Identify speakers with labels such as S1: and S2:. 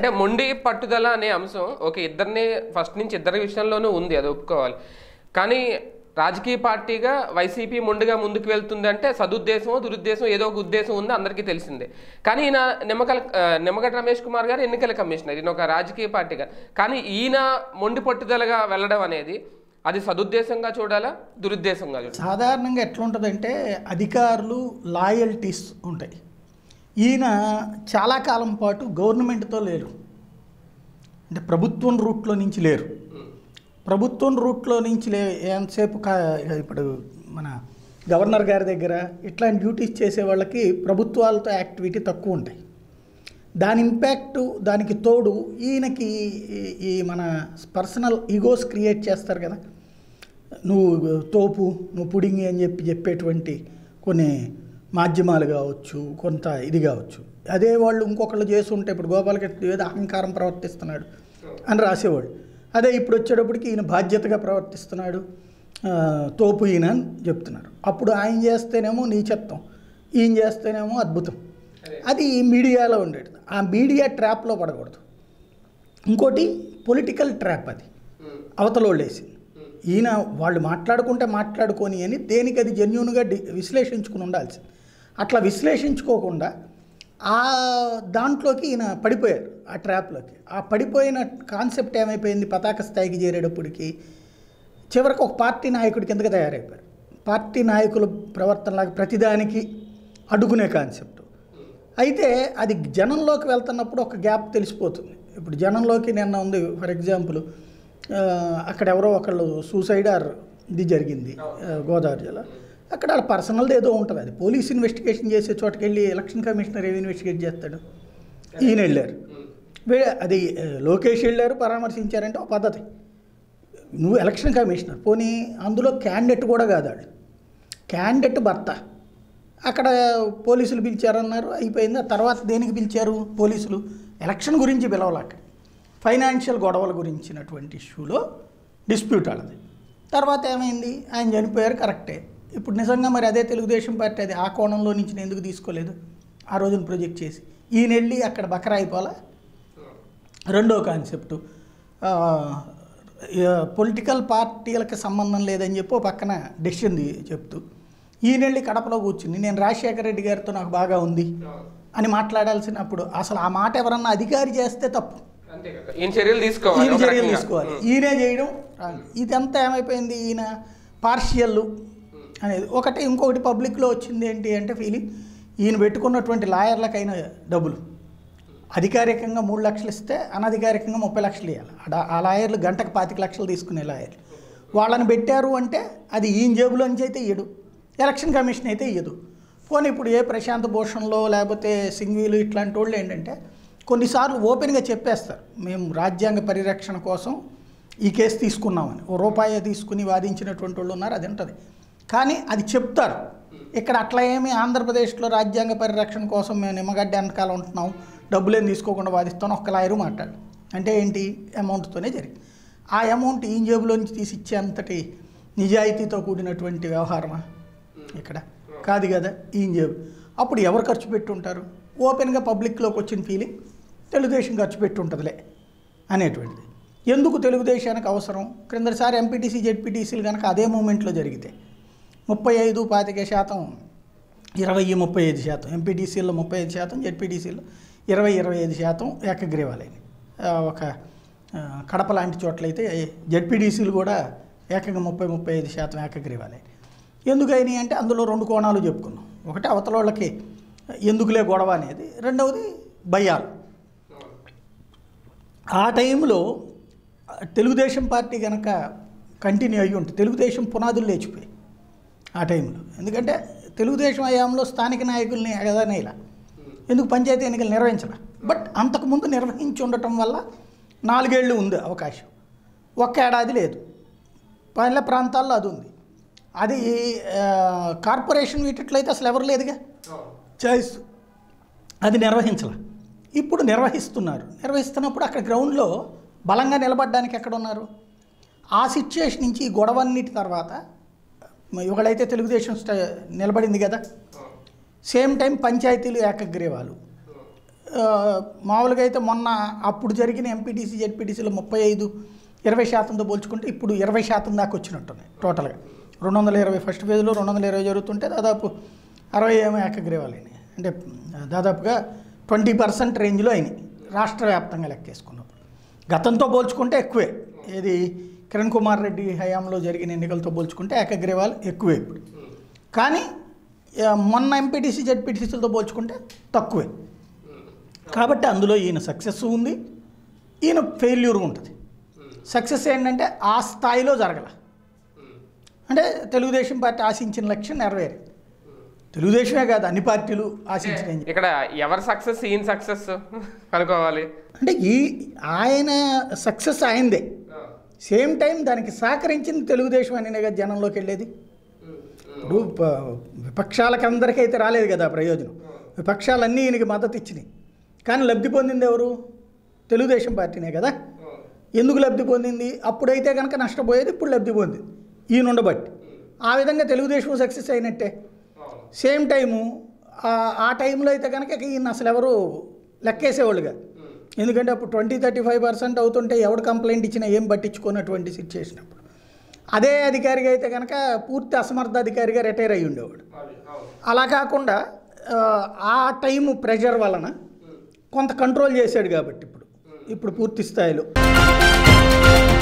S1: అంటే మొండి పట్టుదల అనే అంశం ఒక ఇద్దరిని ఫస్ట్ నుంచి ఇద్దరి విషయంలోనూ ఉంది అది ఒప్పుకోవాలి కానీ రాజకీయ పార్టీగా వైసీపీ మొండిగా ముందుకు వెళ్తుంది అంటే సదుద్దేశమో దురుద్దేశం ఏదో ఒక ఉద్దేశం ఉంది అందరికీ తెలిసిందే కానీ ఈయన నిమ్మకల ఆ, నిమ్మగడ్డ రమేష్ కుమార్ గారు ఎన్నికల కమిషనర్ ఈయన ఒక రాజకీయ పార్టీగా కానీ ఈయన మొండి పట్టుదలగా వెళ్ళడం అనేది అది సదుద్దేశంగా చూడాలా దురుద్దేశంగా చూడాలా
S2: సాధారణంగా ఎట్లుంటుందంటే అధికారులు లాయల్టీస్ ఉంటాయి ఈయన చాలా కాలం పాటు గవర్నమెంట్తో లేరు అంటే ప్రభుత్వం రూట్లో నుంచి లేరు ప్రభుత్వం రూట్లో నుంచి లే ఎంతసేపు కా ఇప్పుడు మన గవర్నర్ గారి దగ్గర ఇట్లాంటి డ్యూటీస్ చేసే వాళ్ళకి ప్రభుత్వాలతో యాక్టివిటీ తక్కువ ఉంటాయి దాని ఇంపాక్ట్ దానికి తోడు ఈయనకి ఈ- ఈ మన పర్సనల్ ఈగోస్ క్రియేట్ చేస్తారు కదా నువ్వు తోపు నువ్వు పుడింగి అని చెప్పి చెప్పేటువంటి కొన్ని మాధ్యమాలు కావచ్చు కొంత ఇది కావచ్చు అదే వాళ్ళు ఇంకొకళ్ళు చేస్తుంటే ఇప్పుడు గోపాలకృష్ణ ఏదో అహంకారం ప్రవర్తిస్తున్నాడు అని రాసేవాళ్ళు అదే ఇప్పుడు వచ్చేటప్పటికి ఈయన బాధ్యతగా ప్రవర్తిస్తున్నాడు ఆ, తోపు ఈయన అని చెప్తున్నారు అప్పుడు ఆయన చేస్తేనేమో నీచత్వం ఈయన చేస్తేనేమో అద్భుతం అది మీడియాలో ఉండేది ఆ మీడియా ట్రాప్లో పడకూడదు ఇంకోటి పొలిటికల్ ట్రాప్ అది అవతలోళ్ళు వేసింది ఈయన వాళ్ళు మాట్లాడుకుంటే మాట్లాడుకొని అని దేనికి అది జెన్యున్గా డి విశ్లేషించుకుని ఉండాల్సింది అట్లా విశ్లేషించుకోకుండా ఆ దాంట్లోకి ఈయన పడిపోయారు ఆ ట్రాప్లోకి ఆ పడిపోయిన కాన్సెప్ట్ ఏమైపోయింది పతాక స్థాయికి చేరేటప్పటికి చివరికి ఒక పార్టీ నాయకుడి కిందకి తయారైపోయారు పార్టీ నాయకుల ప్రవర్తనలాగా ప్రతిదానికి అడ్డుకునే కాన్సెప్ట్ అయితే అది జనంలోకి వెళ్తున్నప్పుడు ఒక గ్యాప్ తెలిసిపోతుంది ఇప్పుడు జనంలోకి నిన్న ఉంది ఫర్ ఎగ్జాంపుల్ ఆ, అక్కడ ఎవరో ఒకళ్ళు సూసైడ్ ఆర్ ఇది జరిగింది ఆ, గోదావరి జిల్లా అక్కడ పర్సనల్ది ఏదో ఉంటుంది అది పోలీస్ ఇన్వెస్టిగేషన్ చేసే చోటకి వెళ్ళి ఎలక్షన్ కమిషనర్ ఏమి ఇన్వెస్టిగేట్ చేస్తాడు ఈయన వెళ్ళారు వే- అది ఆ, లోకేష్ వెళ్ళారు పరామర్శించారంటే ఒక పద్ధతి నువ్వు ఎలక్షన్ కమిషనర్ పోనీ అందులో క్యాండిడేట్ కూడా కాదు వాళ్ళు క్యాండిడేట్ భర్త అక్కడ పోలీసులు పిలిచారన్నారు అయిపోయింది ఆ తర్వాత దేనికి పిలిచారు పోలీసులు ఎలక్షన్ గురించి పిలవాలి అక్కడ ఫైనాన్షియల్ గొడవల గురించినటువంటి ఇష్యూలో డిస్ప్యూట్ వాళ్ళది తర్వాత ఏమైంది ఆయన చనిపోయారు కరెక్టే ఇప్పుడు నిజంగా మరి అదే తెలుగుదేశం పార్టీ అది ఆ కోణంలో నుంచి నేను ఎందుకు తీసుకోలేదు ఆ రోజున ప్రొజెక్ట్ చేసి ఈయన వెళ్ళి అక్కడ బకరా అయిపోవాలా రెండో కాన్సెప్టు పొలిటికల్ పార్టీలకు సంబంధం లేదని చెప్పి ఓ పక్కన డెసిషన్ చెప్తూ ఈయనెళ్ళి కడపలో కూర్చుని నేను రాజశేఖర రెడ్డి గారితో నాకు బాగా ఉంది అని మాట్లాడాల్సినప్పుడు అసలు ఆ మాట ఎవరన్నా అధికారి చేస్తే తప్పు
S1: అంతే కదా ఈయన చర్యలు తీసుకోవాలి
S2: ఈయన
S1: ఒక
S2: చర్యలు
S1: రకంగా.
S2: తీసుకోవాలి ఈయనే చేయడం రాంగ్. ఇదంతా ఏమైపోయింది ఈయన పార్షియల్ అనేది ఒకటి ఇంకొకటి పబ్లిక్లో వచ్చింది ఏంటి అంటే ఫీలింగ్ ఈయన పెట్టుకున్నటువంటి లాయర్లకైన డబ్బులు అధికారికంగా మూడు లక్షలు ఇస్తే అనధికారికంగా ముప్పై లక్షలు ఇవ్వాలి ఆడ- ఆ లాయర్లు గంటకు పాతిక లక్షలు తీసుకునే లాయర్లు వాళ్ళని పెట్టారు అంటే అది ఈయన జేబులో నుంచి అయితే ఇయ్యడు ఎలక్షన్ కమిషన్ అయితే ఇయ్యదు పోనీ ఇప్పుడు ఏ ప్రశాంత్ భూషణ్లో లేకపోతే సింఘ్వీలు ఇట్లాంటి వాళ్ళు ఏంటంటే కొన్నిసార్లు ఓపెన్గా చెప్పేస్తారు మేము రాజ్యాంగ పరిరక్షణ కోసం ఈ కేసు తీసుకున్నామని ఓ రూపాయి తీసుకుని వాదించినటువంటి వాళ్ళు ఉన్నారు అది ఉంటుంది కానీ అది చెప్తారు ఇక్కడ అట్లా ఏమి ఆంధ్రప్రదేశ్లో రాజ్యాంగ పరిరక్షణ కోసం మేము నిమ్మగడ్డ వెనకాల ఉంటున్నాం డబ్బులేం తీసుకోకుండా వాదిస్తాం ఒక్క లాయరు మాట్లాడు అంటే ఏంటి అమౌంట్తోనే జరిగింది ఆ అమౌంట్ ఈ జేబులో నుంచి తీసి ఇచ్చేంతటి నిజాయితీతో కూడినటువంటి వ్యవహారమా ఇక్కడ కాదు కదా ఈ జేబు అప్పుడు ఎవరు ఖర్చు పెట్టి ఉంటారు ఓపెన్గా పబ్లిక్లోకి వచ్చిన ఫీలింగ్ తెలుగుదేశం ఖర్చు పెట్టి ఉంటుందిలే అనేటువంటిది ఎందుకు తెలుగుదేశానికి అవసరం క్రిందసారి ఎంపీటీసీ జెడ్పీటీసీలు కనుక అదే మూమెంట్లో జరిగితే ముప్పై ఐదు పాతిక శాతం ఇరవై ముప్పై ఐదు శాతం ఎంపీటీసీల్లో ముప్పై ఐదు శాతం జెడ్పీటీసీల్లో ఇరవై ఇరవై ఐదు శాతం ఏకగ్రీవాలైనవి ఆ, ఒక ఆ, కడప లాంటి చోట్లయితే జెడ్పీటీసీలు కూడా ఏకంగా ముప్పై ముప్పై ఐదు శాతం ఏకగ్రీవాలైనవి ఎందుకైనాయి అంటే అందులో రెండు కోణాలు చెప్పుకున్నాం ఒకటి అవతల వాళ్ళకి ఎందుకులే గొడవ అనేది రెండవది భయాలు ఆ టైంలో తెలుగుదేశం పార్టీ కనుక కంటిన్యూ అయ్యి ఉంటే తెలుగుదేశం పునాదులు లేచిపోయి ఆ టైంలో ఎందుకంటే తెలుగుదేశం హయాంలో స్థానిక నాయకుల్ని ఎగదనేలా ఎందుకు పంచాయతీ ఎన్నికలు నిర్వహించాల బట్ అంతకుముందు నిర్వహించి ఉండటం వల్ల నాలుగేళ్ళు ఉంది అవకాశం ఒక్క ఏడాది లేదు పల్లె ప్రాంతాల్లో అది ఉంది అది ఆ, కార్పొరేషన్ వీటిట్లో అయితే అసలు ఎవరు లేదుగా చాయిస్ అది నిర్వహించాల ఇప్పుడు నిర్వహిస్తున్నారు నిర్వహిస్తున్నప్పుడు అక్కడ గ్రౌండ్లో బలంగా నిలబడడానికి ఎక్కడ ఉన్నారు ఆ సిచ్యుయేషన్ నుంచి ఈ గొడవన్నిటి తర్వాత ఇవాళైతే తెలుగుదేశం స్ట నిలబడింది కదా సేమ్ టైం పంచాయతీలు ఏకగ్రీవాలు ఆ, మామూలుగా అయితే మొన్న అప్పుడు జరిగిన ఎంపీటీసీ జెడ్పీటీసీలో ముప్పై ఐదు ఇరవై శాతంతో పోల్చుకుంటే ఇప్పుడు ఇరవై శాతం దాకా వచ్చినట్టున్నాయి టోటల్గా రెండు వందల ఇరవై ఫస్ట్ ఫేజ్లో రెండు వందల ఇరవై జరుగుతుంటే దాదాపు అరవై ఏమో ఏకగ్రీవాలు అయినాయి అంటే దాదాపుగా ట్వంటీ పర్సెంట్ రేంజ్లో అయినాయి రాష్ట్ర వ్యాప్తంగా లెక్కేసుకున్నప్పుడు గతంతో పోల్చుకుంటే ఎక్కువే ఏది కిరణ్ కుమార్ రెడ్డి హయాంలో జరిగిన ఎన్నికలతో పోల్చుకుంటే ఏకగ్రీవాలు ఎక్కువే ఇప్పుడు కానీ ఆ, మొన్న ఎంపీటీసీ జెడ్పీటీసీలతో పోల్చుకుంటే తక్కువే కాబట్టి అందులో ఈయన సక్సెస్ ఉంది ఈయన ఫెయిల్యూర్ ఉంటుంది సక్సెస్ ఏంటంటే ఆ స్థాయిలో జరగల అంటే తెలుగుదేశం పార్టీ ఆశించిన లక్ష్యం నెరవేరింది తెలుగుదేశమే కాదు అన్ని పార్టీలు ఆశించిన
S1: ఇక్కడ ఎవరి సక్సెస్ ఈయన సక్సెస్ అనుకోవాలి
S2: అంటే ఈ ఆయన సక్సెస్ ఆయనదే సేమ్ టైం దానికి సహకరించింది తెలుగుదేశం అనే కదా జనంలోకి వెళ్ళేది ఇప్పుడు ప- విపక్షాలకు అందరికైతే రాలేదు కదా ఆ ప్రయోజనం విపక్షాలన్నీ ఈయనకి మద్దతు ఇచ్చినాయి కానీ లబ్ధి పొందింది ఎవరు తెలుగుదేశం పార్టీనే కదా ఎందుకు లబ్ధి పొందింది అప్పుడైతే కనుక నష్టపోయేది ఇప్పుడు లబ్ధి పొందింది ఈయన ఉండబట్టి ఆ విధంగా తెలుగుదేశం సక్సెస్ అయినట్టే సేమ్ టైము ఆ- ఆ టైంలో అయితే కనుక ఈయన అసలు ఎవరు లెక్కేసేవాళ్ళు కాదు ఎందుకంటే అప్పుడు ట్వంటీ థర్టీ ఫైవ్ పర్సెంట్ అవుతుంటే ఎవడు కంప్లైంట్ ఇచ్చినా ఏం పట్టించుకున్నటువంటి సిచ్యుయేషన్ అప్పుడు అదే అధికారిగా అయితే కనుక పూర్తి అసమర్థ అధికారిగా రిటైర్ అయ్యి ఉండేవాడు అలా కాకుండా ఆ, ఆ టైము ప్రెషర్ వలన కొంత కంట్రోల్ చేశాడు కాబట్టి ఇప్పుడు ఇప్పుడు పూర్తి స్థాయిలో